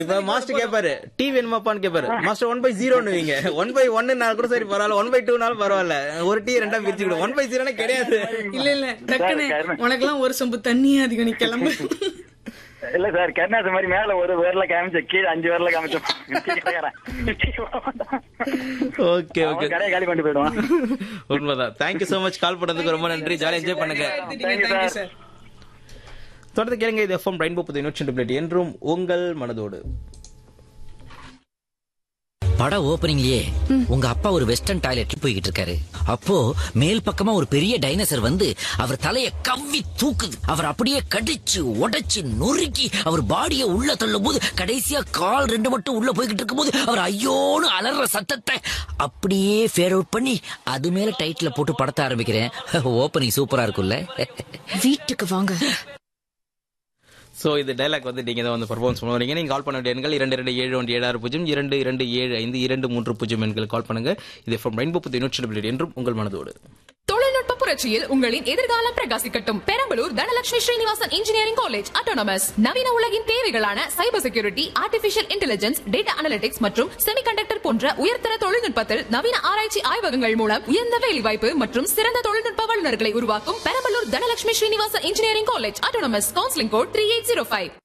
இப்ப மாஸ்டர் கேப்பாரு டி வேணுமாப்பான்னு கேப்பாரு மாஸ்டர் ஒன் பை ஜீரோன்னு வைங்க ஒன் பை ஒன்னு கூட சரி பரவாயில்ல ஒன் பை டூனாலும் பரவாயில்ல ஒரு டீ ரெண்டா பிரிச்சுக்கிடும் ஒன் பை ஜீரோனா கிடையாது இல்ல இல்ல டக்குன்னு உனக்கெல்லாம் ஒரு சொம்பு தண்ணியே அதிகம் நீ கிளம்பு இல்ல சார் கருணாசு மாதிரி மேல ஒரு பேர்ல காமிச்ச கீழே அஞ்சு பேர்ல காமிச்சோம் ஓகே ஓகே கடையை காலி பண்ணிட்டு போயிடுவான் உண்மைதான் தேங்க்யூ சோ மச் கால் பண்ணதுக்கு ரொம்ப நன்றி ஜாலியா என்ஜாய் பண்ணுங்க தேங்க்யூ சார் தொடர்ந்து கேளுங்க இது எஃப்எம் ரெயின்போ புது நூற்றி என்றும் உங்கள் மனதோடு பட ஓபனிங்லயே உங்க அப்பா ஒரு வெஸ்டர்ன் டாய்லெட் போய்கிட்டு இருக்காரு அப்போ மேல் பக்கமா ஒரு பெரிய டைனோசர் வந்து அவர் தலைய கவ்வி தூக்குது அவர் அப்படியே கடிச்சு உடைச்சு நொறுக்கி அவர் பாடிய உள்ள தள்ளும் போது கடைசியா கால் ரெண்டு மட்டும் உள்ள போய்கிட்டு இருக்கும் போது அவர் ஐயோன்னு அலற சத்தத்தை அப்படியே ஃபேர் அவுட் பண்ணி அது மேல டைட்டில போட்டு படத்த ஆரம்பிக்கிறேன் ஓபனிங் சூப்பரா இருக்கும்ல வீட்டுக்கு வாங்க சோ இது டைலாக் வந்து நீங்க தான் வந்து பர்ஃபார்மன்ஸ் பண்ணுவீங்க நீங்க கால் பண்ண வேண்டிய எண்கள் இரண்டு இரண்டு ஏழு ஒன்று ஏழு ஆறு பூஜ்ஜியம் இரண்டு இரண்டு ஏழு ஐந்து இரண்டு மூன்று பூஜ்ஜியம் எண்கள் கால் பண்ணுங்க இது எஃப்எம் ரெயின்போ புது நூற்றி என்றும் உங்கள் மனதோடு தொழில்நுட்ப புரட்சியில் உங்களின் எதிர்காலம் பிரகாசிக்கட்டும் Perambalur Dhanalakshmi Srinivasan engineering college autonomous நவீன உலகின் தேவைகளான cyber security artificial intelligence data analytics மற்றும் செமிகண்டக்டர் போன்ற உயர்தர தொழில்நுட்பத்தில் நவீன ஆராய்ச்சி ஆய்வகங்கள் மூலம் உயர்ந்த வேலைவாய்ப்பு மற்றும் சிறந்த தொழில்நுட்ப வல்லுநர்களை உருவாக்கும் Perambalur Dhanalakshmi Srinivasan engineering college autonomous counselling code three eight zero five